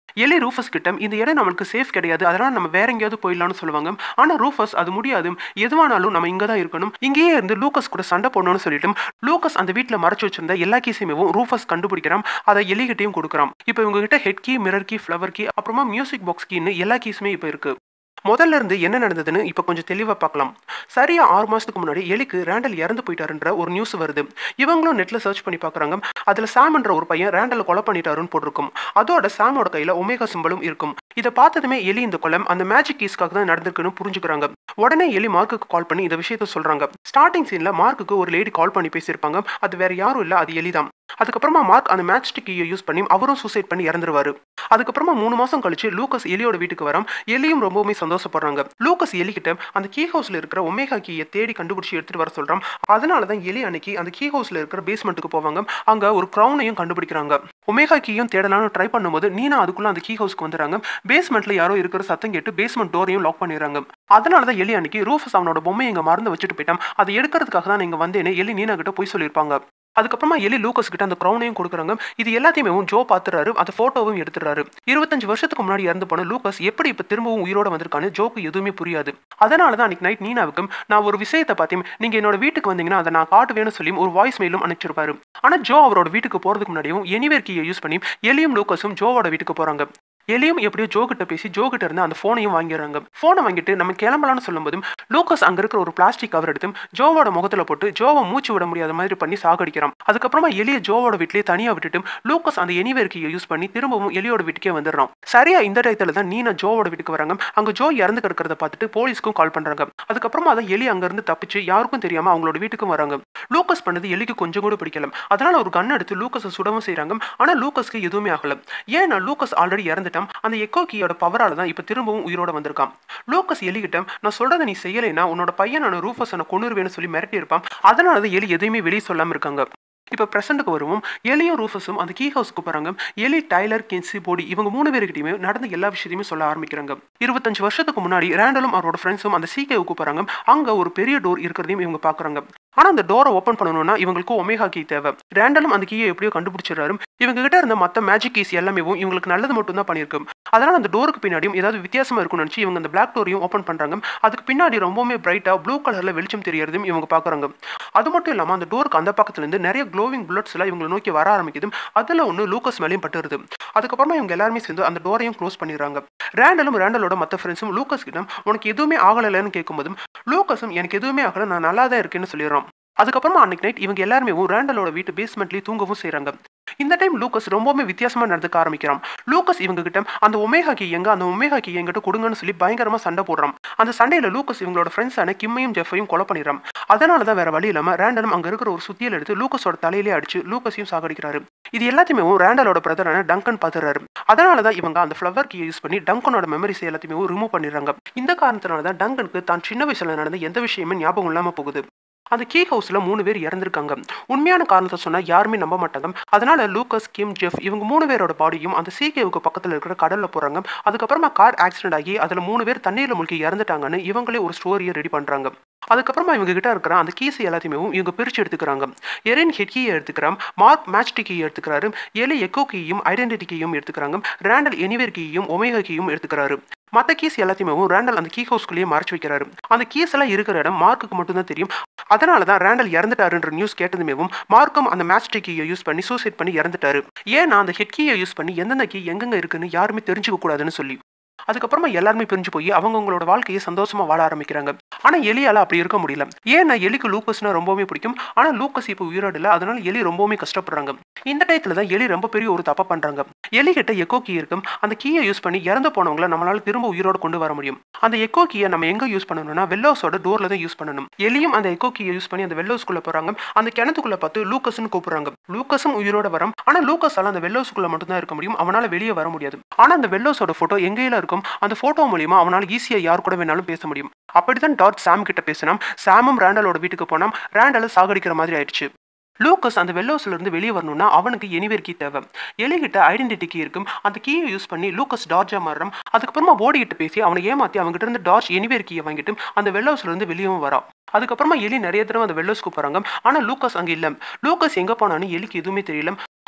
A: எலி ரூஃபஸ் கிட்ட இந்த இடம் நம்மளுக்கு சேஃப் கிடையாது அதனால நம்ம வேற எங்கேயாவது போயிடலாம்னு சொல்லுவாங்க ஆனா ரூஃபஸ் அது முடியாது எதுவானாலும் நம்ம இங்க தான் இருக்கணும் இங்கேயே இருந்து லூக்கஸ் கூட சண்டை போடணும்னு சொல்லிட்டு லூக்கஸ் அந்த வீட்டில் மறைச்சு வச்சிருந்த எல்லா கீஸையுமே ரூஃபஸ் கண்டுபிடிக்கிறான் அதை எலிகிட்டையும் கொடுக்குறான் இப்போ இவங்க கிட்ட head key mirror key flower key அப்புறமா மியூசிக் பாக்ஸ் கீன்னு எல்லா கீஸுமே இப்போ இருக்கு முதல்ல இருந்து என்ன நடந்ததுன்னு இப்போ கொஞ்சம் தெளிவாக பார்க்கலாம் சரியா ஆறு மாதத்துக்கு முன்னாடி எலிக்கு ரேண்டல் இறந்து போயிட்டாருன்ற ஒரு நியூஸ் வருது இவங்களும் நெட்டில் சர்ச் பண்ணி பார்க்குறாங்க அதில் சாம்ன்ற ஒரு பையன் ரேண்டலை கொலை பண்ணிட்டாருன்னு போட்டிருக்கும் அதோட சாமோட கையில் ஒமேகா சிம்பலும் இருக்கும் இதை பார்த்ததுமே எலி இந்த கொலை அந்த மேஜிக் கீஸ்க்காக தான் நடந்திருக்குன்னு புரிஞ்சுக்கிறாங்க உடனே எலி மார்க்குக்கு கால் பண்ணி இந்த விஷயத்த சொல்றாங்க ஸ்டார்டிங் சீன்ல மார்க்குக்கு ஒரு லேடி கால் பண்ணி பேசியிருப்பாங்க அது வேற யாரும் இல்லை அது எலி தான் அதுக்கப்புறமா மார்க் அந்த மேட்ச் கீயை யூஸ் பண்ணி அவரும் சூசைட் பண்ணி இறந்துருவாரு அதுக்கப்புறமா மூணு மாசம் கழிச்சு லூக்கஸ் எலியோட வீட்டுக்கு வரான் எலியும் ரொம்பவுமே சந்தோஷப்படுறாங்க லூக்கஸ் எலி கிட்ட அந்த கீ ஹவுஸ்ல இருக்கிற ஒமேகா கீயை தேடி கண்டுபிடிச்சு எடுத்துட்டு வர சொல்றான் அதனால தான் எலி அன்னைக்கு அந்த கீ ஹவுஸ்ல இருக்கிற பேஸ்மெண்ட்டுக்கு போவாங்க அங்க ஒரு க்ரௌனையும் கண்டுபிடிக்கிறாங்க ஒமேகா கீயும் தேடலாம்னு ட்ரை பண்ணும்போது நீனா அதுக்குள்ள அந்த கீ ஹவுஸ்க்கு வந்துடுறாங்க பேஸ்மெண்ட்ல யாரோ இருக்கிற சத்தம் கேட்டு பேஸ்மெண்ட் டோரையும் லாக் பண்ணிடுறாங்க அதனால தான் எலி அன்னைக்கு ரூஃபஸ் அவனோட பொம்மையை இங்க மறந்து வச்சுட்டு போயிட்டான் அதை எடுக்கிறதுக்காக தான் நீங்க வந்தேன்னு எலி நீனா கிட்ட போய் சொல்லியிருப்பாங்க அதுக்கப்புறமா எலி லூக்கஸ் கிட்ட அந்த க்ரௌனையும் கொடுக்குறாங்க இது எல்லாத்தையுமே ஜோ பார்த்துறாரு அந்த போட்டோவும் எடுத்துறாரு இருபத்தஞ்சு வருஷத்துக்கு முன்னாடி இறந்து போன லூக்கஸ் எப்படி இப்போ திரும்பவும் உயிரோட வந்திருக்கான்னு ஜோக்கு எதுவுமே புரியாது அதனால தான் அன்னைக்கு நைட் நீனாவுக்கும் நான் ஒரு விஷயத்தை பார்த்தேன் நீங்க என்னோட வீட்டுக்கு வந்தீங்கன்னா அதை நான் காட்டுவேன்னு சொல்லி ஒரு வாய்ஸ் மெயிலும் அனுப்பிச்சிருப்பாரு ஆனா ஜோ அவரோட வீட்டுக்கு போறதுக்கு முன்னாடியும் எனிவேர் கீயை யூஸ் பண்ணி எலியும் லூக்கஸும் ஜோவோட வீட்டுக்கு போறாங்க எலியும் எப்படியோ ஜோ கிட்ட பேசி ஜோ கிட்ட இருந்து அந்த ஃபோனையும் வாங்கிடுறாங்க ஃபோனை வாங்கிட்டு நம்ம கிளம்பலாம்னு சொல்லும்போதும் லூக்கஸ் அங்க இருக்கிற ஒரு பிளாஸ்டிக் கவர் எடுத்து ஜோவோட முகத்துல போட்டு ஜோவை மூச்சு விட முடியாத மாதிரி பண்ணி சாகடிக்கிறான் அதுக்கப்புறமா எலிய ஜோவோட வீட்லயே தனியா விட்டுட்டு லூக்கஸ் அந்த எனிவேர் கீயை யூஸ் பண்ணி திரும்பவும் எலியோட வீட்டுக்கே வந்துடுறான் சரியா இந்த டயத்துல தான் நீனா ஜோவோட வீட்டுக்கு வராங்க அங்க ஜோ இறந்து கிடக்கிறத பார்த்துட்டு போலீஸ்க்கும் கால் பண்றாங்க அதுக்கப்புறமா அதை எலி அங்க இருந்து தப்பிச்சு யாருக்கும் தெரியாம அவங்களோட வீட்டுக்கும் வராங்க லூக்கஸ் பண்ணது எலிக்கு கொஞ்சம் கூட பிடிக்கல அதனால ஒரு கன் எடுத்து லூக்கஸை சுடவும் செய்றாங்க ஆனா லூக்கஸ்க்கு எதுவுமே ஆகல ஏன்னா லூக்கஸ் ஆல்ரெடி இறந்துட்டான் அந்த எக்கோ கீயோட பவரால தான் இப்ப திரும்பவும் உயிரோட வந்திருக்கான் லூக்கஸ் எலிகிட்ட நான் சொல்றதை நீ செய்யலைன்னா உன்னோட பையனான ரூஃபஸ் நான் கொண்டுருவேன்னு சொல்லி மிரட்டி இருப்பான் அதனால தான் எலி எதையுமே வெளியே சொல்லாம இருக்காங்க இப்போ ப்ரெசென்ட்டுக்கு வருவோம் எலியும் ரூஃபஸும் அந்த கீ ஹவுஸ்க்கு போகிறாங்க எலி டைலர் கென்சி போடி இவங்க மூணு பேருக்கிட்டையுமே நடந்த எல்லா விஷயத்தையுமே சொல்ல ஆரம்பிக்கிறாங்க இருபத்தஞ்சு வருஷத்துக்கு முன்னாடி ரேண்டலும் அவரோட ஃப்ரெண்ட்ஸும் அந்த சீகேவுக்கு போகிறாங்க அங்கே ஒரு பெரிய டோர் இருக்கிறதையும் இவங்க பார்க்குறாங்க ஆனால் அந்த டோரை ஓப்பன் பண்ணணும்னா இவங்களுக்கு ஒமேகா கீ தேவை ரேண்டலும் அந்த கீயை எப்படியோ கண்டுபிடிச்சிடறாரு இவங்க கிட்ட இருந்த மற்ற மேஜிக் கீஸ் எல்லாமே இவங்களுக்கு நல்லது மட்டும் தான் பண்ணியிருக்கும் அதனால அந்த டோருக்கு பின்னாடியும் ஏதாவது வித்தியாசமா இருக்கும்னு நினச்சி இவங்க அந்த பிளாக் டோரையும் ஓப்பன் பண்ணுறாங்க அதுக்கு பின்னாடி ரொம்பவுமே பிரைட்டாக ப்ளூ கலரில் வெளிச்சம் தெரியறதையும் இவங்க பார்க்குறாங்க அது மட்டும் இல்லாமல் அந்த டோருக்கு அந்த பக்கத்துலேருந்து நிறைய க்ளோவிங் புல்லட்ஸ் எல்லாம் இவங்களை நோக்கி வர ஆரம்பிக்குது அதில் ஒன்று லூக்கஸ் மேலேயும் பட்டுருது அதுக்கப்புறமா இவங்க எல்லாருமே சேர்ந்து அந்த டோரையும் க்ளோஸ் பண்ணிடுறாங்க ரேண்டலும் ரேண்டலோட மற்ற ஃப்ரெண்ட்ஸும் லூக்கஸ் கிட்ட உனக்கு எதுவுமே ஆகலைன்னு கேட்கும்போதும் லூக்கஸும் எனக்கு எதுவுமே ஆகலை நான் நல்லா தான் இருக்கேன்னு சொல்லிடுறோம் அதுக்கப்புறமா அன்னைக்கு நைட் இவங்க எல்லாருமே ரேண்டலோட வீட்டு பேஸ்மெண்ட்லேயே தூங்கவும் செய்கிறாங்க இந்த டைம் லூக்கஸ் ரொம்பவுமே வித்தியாசமா நடந்துக்க ஆரம்பிக்கிறான் லூக்கஸ் இவங்க கிட்ட அந்த ஒமேகா கீ எங்க அந்த ஒமேகா கீ எங்கிட்ட கொடுங்கன்னு சொல்லி பயங்கரமா சண்டை போடுறான் அந்த சண்டையில லூக்கஸ் இவங்களோட ஃப்ரெண்ட்ஸான கிம்மையும் ஜெஃபையும் கொலை பண்ணிடுறான் அதனால தான் வேற வழி இல்லாம ரேண்டனும் அங்க இருக்கிற ஒரு சுத்தியல் எடுத்து லூக்கஸோட தலையிலே அடிச்சு லூக்கஸையும் சாகடிக்கிறாரு இது எல்லாத்தையுமே ரேண்டலோட பிரதரான டங்கன் பார்த்துறாரு அதனால தான் இவங்க அந்த ஃப்ளவர் கீயை யூஸ் பண்ணி டங்கனோட மெமரிஸ் எல்லாத்தையுமே ரிமூவ் பண்ணிடுறாங்க இந்த காரணத்தினால தான் டங்கனுக்கு தான் சின்ன வயசுல நடந்த எந்த விஷயமே ஞாபகம் இல்லாம போகுது அந்த கீ ஹவுஸ்ல மூணு பேர் இறந்திருக்காங்க உண்மையான காரணத்தை சொன்னா யாருமே நம்ப மாட்டாங்க அதனால லூக்கஸ் கிம் ஜெஃப் இவங்க மூணு பேரோட பாடியும் அந்த சீகேவுக்கு பக்கத்துல இருக்கிற கடல்ல போறாங்க அதுக்கப்புறமா கார் ஆக்சிடென்ட் ஆகி அதுல மூணு பேர் தண்ணீர்ல மூழ்கி இறந்துட்டாங்கன்னு இவங்களே ஒரு ஸ்டோரியை ரெடி பண்றாங்க அதுக்கப்புறமா இவங்க கிட்ட இருக்கிற அந்த கீஸ் எல்லாத்தையுமே இவங்க பிரிச்சு எடுத்துக்கிறாங்க எரின் ஹெட் கீயை எடுத்துக்கிறான் மார்க் மேட்ச் கீயை எடுத்துக்கிறாரு எலி எக்கோ கீயும் ஐடென்டிட்டி கீயும் எடுத்துக்கிறாங்க ரேண்டல் எனிவேர் கீயும் ஒமேகா கீயும் எடுத்துக்கிறாரு மற்ற கீஸ் எல்லாத்தையுமே ரேண்டல் அந்த கீ ஹவுஸ்குள்ளேயே மறைச்சு வைக்கிறாரு அந்த கீஸ் எல்லாம் இருக்கிற இடம் மார்க்குக்கு மட்டும்தான் தெரியும் அதனால தான் ரேண்டல் இறந்துட்டாருன்ற நியூஸ் கேட்டதுமேவும் மார்க்கும் அந்த மேட்ச் கீயை யூஸ் பண்ணி சூசைட் பண்ணி இறந்துட்டாரு ஏன்னா அந்த ஹெட் கீயை யூஸ் பண்ணி எந்தெந்த கீ எங்கெங்க இருக்குன்னு யாருமே தெரிஞ்சுக்க கூடாதுன்னு சொல்லி அதுக்கப்புறமா எல்லாருமே பிரிஞ்சு போய் அவங்கவுங்களோட வாழ்க்கையை சந்தோஷமா வாழ ஆரம்பிக்கிறாங்க ஆனா எலியால அப்படி இருக்க முடியல ஏன்னா எலிக்கு லூக்கஸ்னா ரொம்பவே பிடிக்கும் ஆனா லூக்கஸ் இப்போ உயிரோடு இல்லை அதனால எலி ரொம்பவுமே கஷ்டப்படுறாங்க இந்த டயத்துல தான் எலி ரொம்ப பெரிய ஒரு தப்பா பண்றாங்க எலி கிட்ட எக்கோ கீ இருக்கும் அந்த கீயை யூஸ் பண்ணி இறந்து போனவங்கள நம்மளால திரும்ப உயிரோட கொண்டு வர முடியும் அந்த எக்கோ கீயை நம்ம எங்க யூஸ் பண்ணணும்னா வெல்லோஸோட டோர்ல தான் யூஸ் பண்ணணும் எலியும் அந்த எக்கோ கீயை யூஸ் பண்ணி அந்த வெல்லோஸ்குள்ள போறாங்க அந்த கிணத்துக்குள்ள பார்த்து லூக்கஸ்னு கூப்பிடுறாங்க லூக்கஸும் உயிரோட வரும் ஆனா லூக்கஸால அந்த வெல்லோஸ்குள்ள மட்டும் தான் இருக்க முடியும் அவனால வெளியே வர முடியாது ஆனா அந்த வெல்லோஸோட போட்டோ எங்கேயில இருக்கும் அந்த போட்டோ மூலியமா அவனால ஈஸியா யார் கூட வேணாலும் பேச முடியும் அப்படிதான் டாட் சாம் கிட்ட பேசினான் சாமும் ரேண்டலோட வீட்டுக்கு போனான் ரேண்டலை சாகடிக்கிற மாதிரி ஆயிடுச்சு லூக்கஸ் அந்த வெல்லோஸ்ல இருந்து வெளியே வரணும்னா அவனுக்கு எனிவேர் கீ தேவை எலிகிட்ட ஐடென்டிட்டி கீ இருக்கும் அந்த கீயை யூஸ் பண்ணி லூக்கஸ் டார்ஜா மாறுறான் அதுக்கப்புறமா ஓடிக்கிட்டு பேசி அவனை ஏமாத்தி அவங்ககிட்ட இருந்து டார்ஜ் எனிவேர் கீயை வாங்கிட்டு அந்த வெல்லோஸ்ல இருந்து வெளியவும் வரான் அதுக்கப்புறமா எலி நிறைய தடவை அந்த வெல்லோஸ்க்கு போறாங்க ஆனா லூக்கஸ் அங்க இல்ல லூக்கஸ் எங்க போனான்னு எலிக்கு எதுவுமே தெரியல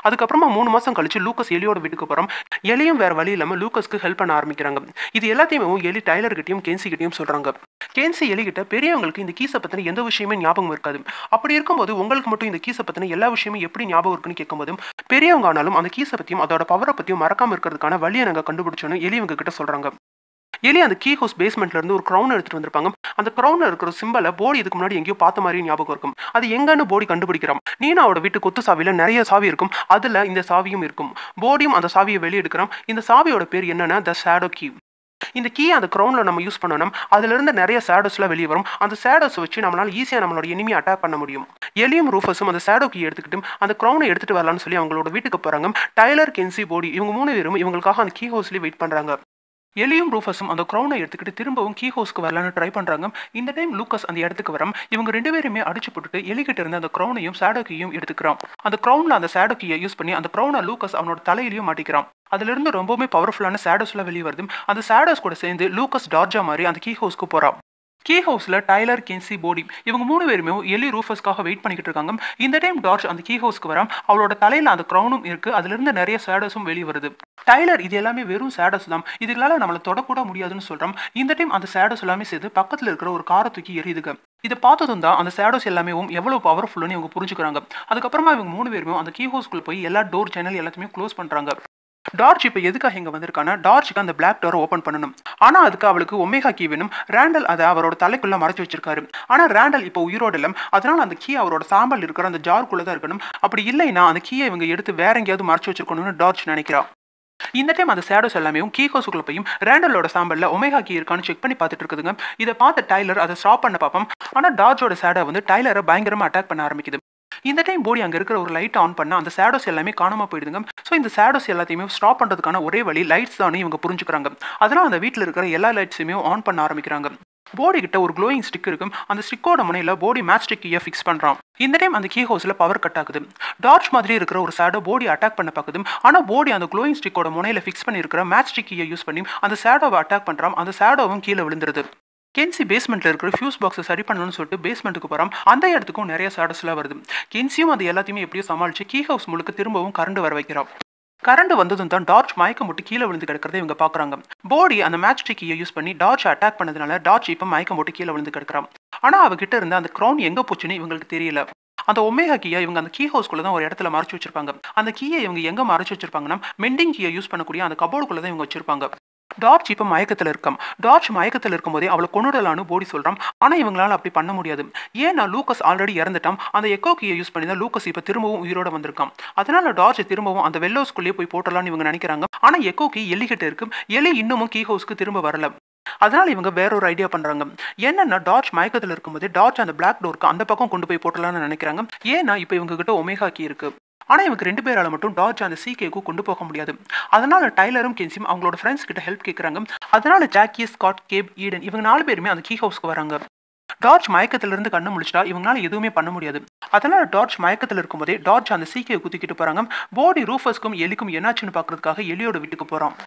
A: அதுக்கப்புறமா மூணு மாசம் கழிச்சு லூக்கஸ் எலியோட வீட்டுக்கு போறோம் எலியும் வேற வழி இல்லாம லூக்கஸ்க்கு ஹெல்ப் பண்ண ஆரம்பிக்கிறாங்க இது எல்லாத்தையுமே எலி டைலர் கிட்டயும் கென்சி கிட்டயும் சொல்றாங்க கென்சி எலி கிட்ட பெரியவங்களுக்கு இந்த கீஸை பத்தின எந்த விஷயமே ஞாபகம் இருக்காது அப்படி இருக்கும்போது உங்களுக்கு மட்டும் இந்த கீஸை பத்தின எல்லா விஷயமும் எப்படி ஞாபகம் இருக்குன்னு கேட்கும்போது பெரியவங்க ஆனாலும் அந்த கீஸை பத்தியும் அதோட பவரை பத்தியும் மறக்காம இருக்கிறதுக்கான வழியை நாங்க கண்டுபிடிச்சோன்னு எலி இவங்க கிட்ட சொல்றாங்க எலி அந்த கீ ஹவுஸ் பேஸ்மெண்ட்ல இருந்து ஒரு க்ரௌன் எடுத்துட்டு வந்திருப்பாங்க அந்த க்ரௌன்ல இருக்கிற சிம்பலை போடி இதுக்கு முன்னாடி எங்கேயோ பார்த்த மாதிரி ஞாபகம் இருக்கும் அது எங்கன்னு போடி கண்டுபிடிக்கிறான் நீனாவோட வீட்டு கொத்து சாவியில நிறைய சாவி இருக்கும் அதுல இந்த சாவியும் இருக்கும் போடியும் அந்த சாவியை வெளியெடுக்கிறான் இந்த சாவியோட பேர் என்னன்னா த ஷேடோ கீ இந்த கீ அந்த க்ரௌன்ல நம்ம யூஸ் பண்ணணும் அதுல இருந்து நிறைய சேடோஸ்லாம் வெளியே வரும் அந்த சேடோஸ் வச்சு நம்மளால ஈஸியா நம்மளோட எனிமி அட்டாக் பண்ண முடியும் எலியும் ரூஃபஸும் அந்த சேடோ கீ எடுத்துக்கிட்டு அந்த க்ரௌனை எடுத்துட்டு வரலாம்னு சொல்லி அவங்களோட வீட்டுக்கு போறாங்க டைலர் கென்சி போடி இவங்க மூணு பேரும் இவங்களுக்காக அந்த கீ ஹவுஸ்லயே வெயிட் பண்றாங்க எலியும் ரூஃபஸும் அந்த க்ரௌனை எடுத்துக்கிட்டு திரும்பவும் கீ ஹவுஸ்க்கு வரலான்னு ட்ரை பண்றாங்க இந்த டைம் லூக்கஸ் அந்த இடத்துக்கு வரும் இவங்க ரெண்டு பேருமே அடிச்சு போட்டுட்டு எலிகிட்ட இருந்து அந்த க்ரௌனையும் சேடோ கீயும் எடுத்துக்கிறான் அந்த க்ரௌன்ல அந்த சேடோ கீயை யூஸ் பண்ணி அந்த க்ரௌனை லூக்கஸ் அவனோட தலையிலையும் மாட்டிக்கிறான் அதுல இருந்து ரொம்பவுமே பவர்ஃபுல்லான சேடோஸ்லாம் வெளியே வருது அந்த சேடோஸ் கூட சேர்ந்து லூக்கஸ் டார்ஜா மாதிரி அந்த கீ ஹவுஸ்க்கு போறான் கீ ஹவுஸ்ல டைலர் கென்சி போடி இவங்க மூணு பேருமே எலி ரூஃபஸ்க்காக வெயிட் பண்ணிக்கிட்டு இருக்காங்க இந்த டைம் டார்ச் அந்த கீ ஹவுஸ்க்கு வரான் அவளோட தலையில அந்த க்ரௌனும் இருக்கு அதுல இருந்து நிறைய சேடஸும் வெளியே வருது டைலர் இது எல்லாமே வெறும் சேடஸ் தான் இதுகளால நம்மள தொடக்கூட முடியாதுன்னு சொல்றோம் இந்த டைம் அந்த சேடஸ் எல்லாமே சேர்த்து பக்கத்துல இருக்கிற ஒரு காரை தூக்கி எரியுதுங்க இதை பார்த்ததும் தான் அந்த சேடோஸ் எல்லாமே எவ்வளவு பவர்ஃபுல்னு இவங்க புரிஞ்சுக்கிறாங்க அதுக்கப்புறமா இவங்க மூணு பேருமே அந்த கீ ஹவுஸ்க்குள்ள போய் எல்லா டோர் சேனல் எல்லாத்தையுமே க்ளோஸ் பண்றாங்க டார்ச் இப்போ எதுக்காக இங்கே வந்திருக்கானா டார்ச்சுக்கு அந்த பிளாக் டோரை ஓப்பன் பண்ணணும் ஆனால் அதுக்கு அவளுக்கு ஒமேகா கீ வேணும் ரேண்டல் அதை அவரோட தலைக்குள்ள மறைச்சு வச்சிருக்காரு ஆனால் ரேண்டல் இப்போ உயிரோடு இல்லை அதனால அந்த கீ அவரோட சாம்பல் இருக்கிற அந்த ஜார்க்குள்ள தான் இருக்கணும் அப்படி இல்லைன்னா அந்த கீயை இவங்க எடுத்து வேற எங்கேயாவது மறைச்சு வச்சிருக்கணும்னு டார்ச் நினைக்கிறா இந்த டைம் அந்த சேடோஸ் எல்லாமே கீ ஹவுஸுக்குள்ள போயும் ரேண்டலோட சாம்பல்ல ஒமேகா கீ இருக்கான்னு செக் பண்ணி பார்த்துட்டு இருக்குதுங்க இதை பார்த்த டைலர் அதை ஸ்டாப் பண்ண பார்ப்போம் ஆனால் டார்ஜோட சேடை வந்து டைலரை பயங்கரமா அட்டாக் பண்ண ஆரம்பிக்குது இந்த டைம் போடி அங்கே இருக்கிற ஒரு லைட் ஆன் பண்ண அந்த சேடோஸ் எல்லாமே காணாம போயிடுதுங்க ஸோ இந்த சேடோஸ் எல்லாத்தையுமே ஸ்டாப் பண்ணுறதுக்கான ஒரே வழி லைட்ஸ் தான் இவங்க புரிஞ்சுக்கிறாங்க அதனால் அந்த வீட்டில் இருக்கிற எல்லா லைட்ஸுமே ஆன் பண்ண ஆரம்பிக்கிறாங்க போடி கிட்ட ஒரு க்ளோயிங் ஸ்டிக் இருக்கும் அந்த ஸ்டிக்கோட முனையில போடி மேட்ச் ஸ்டிக் கீயை ஃபிக்ஸ் பண்றான் இந்த டைம் அந்த கீ ஹவுஸ்ல பவர் கட் ஆகுது டார்ச் மாதிரி இருக்கிற ஒரு சேடோ போடி அட்டாக் பண்ண பார்க்குது ஆனா போடி அந்த க்ளோயிங் ஸ்டிக்கோட முனையில ஃபிக்ஸ் பண்ணியிருக்கிற மேட்ச் ஸ்டிக் கீயை யூஸ் பண்ணி அந்த சேடோவை அட்டாக் பண்றான் அந்த சேடோவும் கீழே விழுந்துருது கென்சி பேஸ்மெண்ட்ல இருக்கிற ஃபியூஸ் பாக்ஸை சரி பண்ணணும்னு சொல்லிட்டு பேஸ்மெண்ட்டுக்கு போகிறோம் அந்த இடத்துக்கும் நிறைய சேடஸ்லாம் வருது கென்சியும் அது எல்லாத்தையுமே எப்படியோ சமாளிச்சு கீ ஹவுஸ் முழுக்க திரும்பவும் கரண்ட் வர வைக்கிறான் கரண்ட் வந்ததும் தான் டார்ச் மயக்கம் போட்டு கீழே விழுந்து கிடக்கிறத இவங்க பார்க்குறாங்க போடி அந்த மேட்ச் ஸ்டிக்கையை யூஸ் பண்ணி டார்ச் அட்டாக் பண்ணதுனால டார்ச் இப்போ மயக்கம் போட்டு கீழே விழுந்து கிடக்கிறான் ஆனால் அவகிட்ட இருந்த அந்த க்ரௌன் எங்கே போச்சுன்னு இவங்களுக்கு தெரியல அந்த ஒமேகா கீயை இவங்க அந்த கீ ஹவுஸ்க்குள்ள தான் ஒரு இடத்துல மறைச்சு வச்சிருப்பாங்க அந்த கீயை இவங்க எங்க மறைச்சு வச்சிருப்பாங்கன்னா மெண்டிங் கீயை யூஸ் பண்ணக்கூடிய அந்த கபோர்டுக்குள்ள தான் இவங்க வச்சிருப்பாங்க டார்ச் இப்போ மயக்கத்தில் இருக்காம் டார்ச் மயக்கத்தில் இருக்கும்போதே அவளை கொண்டுடலான்னு போடி சொல்கிறான் ஆனால் இவங்களால அப்படி பண்ண முடியாது ஏன்னா லூக்கஸ் ஆல்ரெடி இறந்துட்டான் அந்த எக்கோ கீயை யூஸ் பண்ணி தான் லூக்கஸ் இப்போ திரும்பவும் உயிரோட வந்திருக்கான் அதனால டார்ச் திரும்பவும் அந்த வெல்லோஸ்குள்ளேயே போய் போட்டலாம்னு இவங்க நினைக்கிறாங்க ஆனால் எக்கோ கீ எலிகிட்ட இருக்கு எலி இன்னமும் கீ ஹவுஸ்க்கு திரும்ப வரல அதனால இவங்க வேற ஒரு ஐடியா பண்றாங்க என்னன்னா டார்ச் மயக்கத்தில் இருக்கும்போது டார்ச் அந்த பிளாக் டோருக்கு அந்த பக்கம் கொண்டு போய் போட்டலாம்னு நினைக்கிறாங்க ஏன்னா இப்போ இவங்க கிட்ட ஒமேகா கீ இருக்கு ஆனா இவங்க ரெண்டு பேரால மட்டும் டார்ச் அந்த சீகேக்கு கொண்டு போக முடியாது அதனால டைலரும் கென்சியும் அவங்களோட ஃப்ரெண்ட்ஸ் கிட்ட ஹெல்ப் கேட்கறாங்க அதனால ஜாக்கி ஸ்காட் கேப் ஈடன் இவங்க நாலு பேருமே அந்த கீ ஹவுஸ்க்கு வராங்க டார்ச் மயக்கத்துல இருந்து கண்ணு முடிச்சிட்டா இவங்களால எதுவுமே பண்ண முடியாது அதனால டார்ச் மயக்கத்துல இருக்கும்போதே டார்ச் அந்த சீக்கையை குத்திக்கிட்டு போறாங்க போடி ரூஃபஸ்க்கும் எலிக்கும் என்னாச்சுன்னு பாக்குறதுக்காக எலியோட வீட்டுக்கு போறான்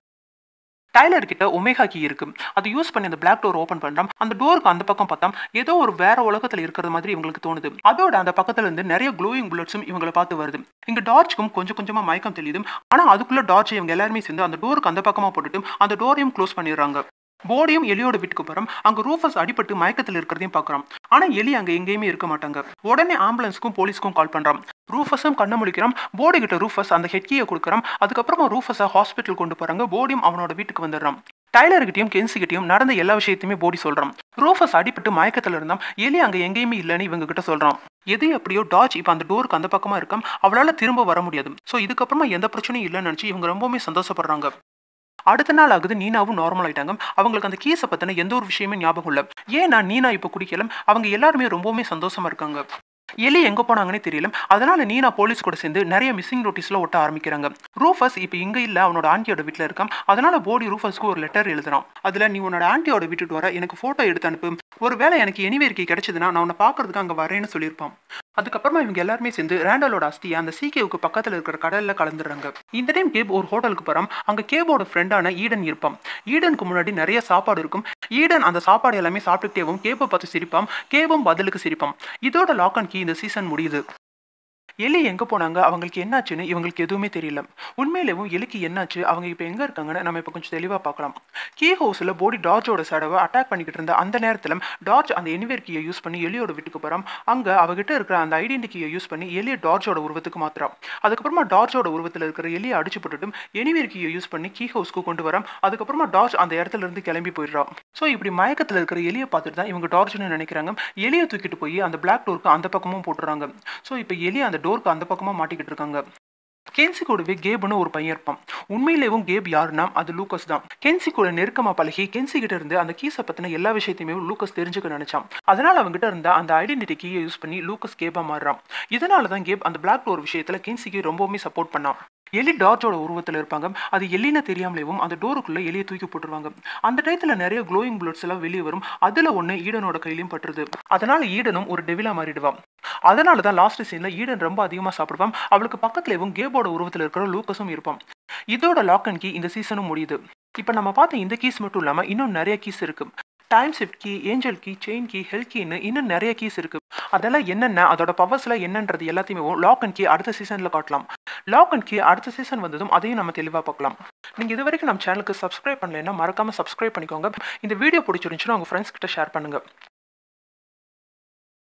A: டைலர் கிட்ட ஒமேகா கீ இருக்கு அதை யூஸ் பண்ணி அந்த பிளாக் டோர் ஓப்பன் பண்றான் அந்த டோருக்கு அந்த பக்கம் பார்த்தா ஏதோ ஒரு வேற உலகத்துல இருக்கிறது மாதிரி இவங்களுக்கு தோணுது அதோட அந்த பக்கத்துல இருந்து நிறைய க்ளோயிங் புல்லட்ஸும் இவங்களை பார்த்து வருது இங்க டார்ச்சுக்கும் கொஞ்சம் கொஞ்சமா மயக்கம் தெரியுது ஆனா அதுக்குள்ள டார்ச் இவங்க எல்லாருமே சேர்ந்து அந்த டோருக்கு அந்த பக்கமா போட்டுட்டு அந்த டோரையும் க்ளோஸ் பண்ணிடுறாங்க போடியும் எலியோட வீட்டுக்கு போறோம் அங்க ரூஃபஸ் அடிபட்டு மயக்கத்தில் இருக்கிறதையும் பார்க்கறோம் ஆனா எலி அங்க எங்கேயுமே இருக்க மாட்டாங்க உடனே ஆம்புலன்ஸ்க்கும் போலீஸ்க்கும் கால் பண்றான் ரூஃபஸும் கண்ண முழிக்கிறான் போடி கிட்ட ரூஃபஸ் அந்த ஹெட்கியை கொடுக்குறான் அதுக்கப்புறமா ரூஃபஸை ஹாஸ்பிட்டல் கொண்டு போறாங்க போடியும் அவனோட வீட்டுக்கு வந்துடுறான் டைலர்கிட்டயும் கென்சிகிட்டயும் நடந்த எல்லா விஷயத்தையுமே போடி சொல்றான் ரூஃபஸ் அடிபட்டு மயக்கத்துல இருந்தான் எலி அங்க எங்கேயுமே இல்லைன்னு இவங்க கிட்ட சொல்றான் எது எப்படியோ டாச் இப்போ அந்த டோருக்கு அந்த பக்கமா இருக்கான் அவளால திரும்ப வர முடியாது ஸோ இதுக்கப்புறமா எந்த பிரச்சனையும் இல்லைன்னு நினைச்சு இவங்க ரொம்பவுமே சந்தோஷப்படுறாங்க அடுத்த நாள் ஆகுது நீனாவும் நார்மல் ஆயிட்டாங்க அவங்களுக்கு அந்த கீஸை பத்தின எந்த ஒரு விஷயமே ஞாபகம் இல்லை ஏன்னா நீனா இப்போ குடிக்கல அவங்க எல்லாருமே ரொம்பவுமே சந்தோஷமா இருக்காங்க எலி எங்க போனாங்கன்னே தெரியல அதனால நீனா போலீஸ் கூட சேர்ந்து நிறைய மிஸ்ஸிங் நோட்டீஸ்ல ஒட்ட ஆரம்பிக்கிறாங்க ரூஃபஸ் இப்போ இங்க இல்ல அவனோட ஆண்டியோட வீட்டில் இருக்கான் அதனால போடி ரூஃபஸ்க்கு ஒரு லெட்டர் எழுதுறான் அதுல நீ உன்னோட ஆண்டியோட வீட்டுக்கு வர எனக்கு போட்டோ எடுத்து அனுப்பு ஒருவேளை எனக்கு எனிவேர்க்கி கிடைச்சதுன்னா நான் உன்னை பார்க்கறதுக்கு அங்க வரேன்னு சொல்லியிருப்பான் அதுக்கப்புறமா இவங்க எல்லாருமே சேர்ந்து ரேண்டலோட அஸ்தியை அந்த சீகேவுக்கு பக்கத்துல இருக்கிற கடல்ல கலந்துடுறாங்க இந்த டைம் கேப் ஒரு ஹோட்டலுக்கு போறான் அங்க கேபோட ஃப்ரெண்டான ஈடன் இருப்பான் ஈடனுக்கு முன்னாடி நிறைய சாப்பாடு இருக்கும் ஈடன் அந்த சாப்பாடு எல்லாமே சாப்பிட்டுக்கிட்டேவும் கேப்பை பார்த்து சிரிப்பான் கேபும் பதிலுக்கு சிரிப்பான் இதோட லாக் அண்ட் கீ இந்த சீசன் முடியுது எலி எங்கே போனாங்க அவங்களுக்கு என்னாச்சுன்னு இவங்களுக்கு எதுவுமே தெரியல உண்மையிலேயும் எலிக்கு என்னாச்சு அவங்க இப்போ எங்கே இருக்காங்கன்னு நம்ம இப்போ கொஞ்சம் தெளிவாக பார்க்கலாம் கீ ஹவுஸில் போடி டார்ஜோட சடவை அட்டாக் பண்ணிக்கிட்டு இருந்த அந்த நேரத்தில் டார்ஜ் அந்த எனிவேர் கீயை யூஸ் பண்ணி எலியோட வீட்டுக்கு போகிறான் அங்கே அவகிட்ட இருக்கிற அந்த ஐடென்டி கீயை யூஸ் பண்ணி எலியை டார்ஜோட உருவத்துக்கு மாத்துறான் அதுக்கப்புறமா டார்ஜோட உருவத்தில் இருக்கிற எலியை அடிச்சு போட்டுட்டும் எனிவேர் கீயை யூஸ் பண்ணி கீ ஹவுஸ்க்கு கொண்டு வரான் அதுக்கப்புறமா டார்ஜ் அந்த இடத்துல இருந்து கிளம்பி போயிடுறான் ஸோ இப்படி மயக்கத்தில் இருக்கிற எலியை பார்த்துட்டு தான் இவங்க டார்ஜ்னு நினைக்கிறாங்க எலியை தூக்கிட்டு போய் அந்த பிளாக் டோருக்கு அந்த பக்கமும் போட்டுறாங்க ஸோ இப்போ எலி அந்த டோருக்கு அந்த பக்கமாக மாட்டிக்கிட்டு இருக்காங்க கென்சி கூடவே கேப்னு ஒரு பையன் இருப்பான் உண்மையிலேயும் கேப் யாருன்னா அது லூக்கஸ் தான் கென்சி கூட நெருக்கமா பழகி கென்சி கிட்ட இருந்து அந்த கீஸை பத்தின எல்லா விஷயத்தையுமே லூக்கஸ் தெரிஞ்சுக்க நினைச்சான் அதனால அவங்ககிட்ட இருந்த அந்த ஐடென்டிட்டி கீயை யூஸ் பண்ணி லூக்கஸ் கேபா மாறுறான் இதனால தான் கேப் அந்த பிளாக் டோர் விஷயத்துல கென்சிக்கு ரொம்பவுமே சப்போர்ட் பண்ணான் எலி டார்ஜோட உருவத்தில் இருப்பாங்க அது எலின்னு தெரியாமலேயும் அந்த டோருக்குள்ள எலியை தூக்கி போட்டுருவாங்க அந்த டயத்துல நிறைய க்ளோயிங் புல்லட்ஸ் எல்லாம் வெளியே வரும் அதுல ஒன்று ஈடனோட கையிலையும் பட்டுருது அதனால ஈடனும் ஒரு டெவிலா மாறிடுவான் அதனால தான் லாஸ்ட் சீன்ல ஈடன் ரொம்ப அதிகமாக சாப்பிடுவான் அவளுக்கு பக்கத்துலேயும் கேபோட உருவத்தில் இருக்கிற லூக்கஸும் இருப்பான் இதோட லாக் அண்ட் கீ இந்த சீசனும் முடியுது இப்போ நம்ம பார்த்த இந்த கீஸ் மட்டும் இல்லாமல் இன்னும் நிறைய கீஸ் இருக்கு time shift key angel key chain key health கீன்னு இன்னும் நிறைய கீஸ் இருக்கு அதெல்லாம் என்னென்ன அதோட பவர்ஸ்ல என்னன்றது எல்லாத்தையுமே லாக் அண்ட் கீ அடுத்த சீசன்ல காட்டலாம் லாக் அண்ட் கீ அடுத்த சீசன் வந்ததும் அதையும் நம்ம தெளிவாக பார்க்கலாம் நீங்கள் இது வரைக்கும் நம்ம சேனலுக்கு சப்ஸ்கிரைப் பண்ணலைன்னா மறக்காம சப்ஸ்கிரைப் பண்ணிக்கோங்க இந்த வீடியோ பிடிச்சிருந்துச்சுன்னா உங்கள் ஃப்ரெண்ட்ஸ் கிட்ட ஷேர் பண்ணுங்க